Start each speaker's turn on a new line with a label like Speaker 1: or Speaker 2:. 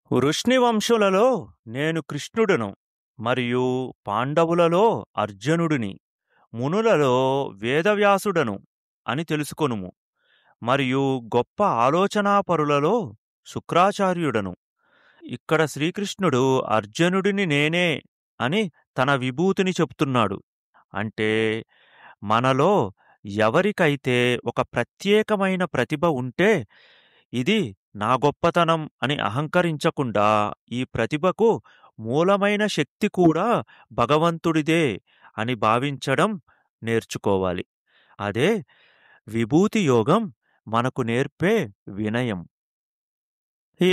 Speaker 1: వృష్ణివంశులలో నేను కృష్ణుడను మరియు పాండవులలో అర్జునుడిని మునులలో వేదవ్యాసుడను అని తెలుసుకొనుము మరియు గొప్ప ఆలోచనాపరులలో శుక్రాచార్యుడను ఇక్కడ శ్రీకృష్ణుడు అర్జునుడిని నేనే అని తన విభూతిని చెప్తున్నాడు అంటే మనలో ఎవరికైతే ఒక ప్రత్యేకమైన ప్రతిభ ఉంటే ఇది నా గొప్పతనం అని అహంకరించకుండా ఈ ప్రతిభకు మూలమైన శక్తి కూడా భగవంతుడిదే అని భావించడం నేర్చుకోవాలి అదే విభూతి యోగం మనకు నేర్పే వినయం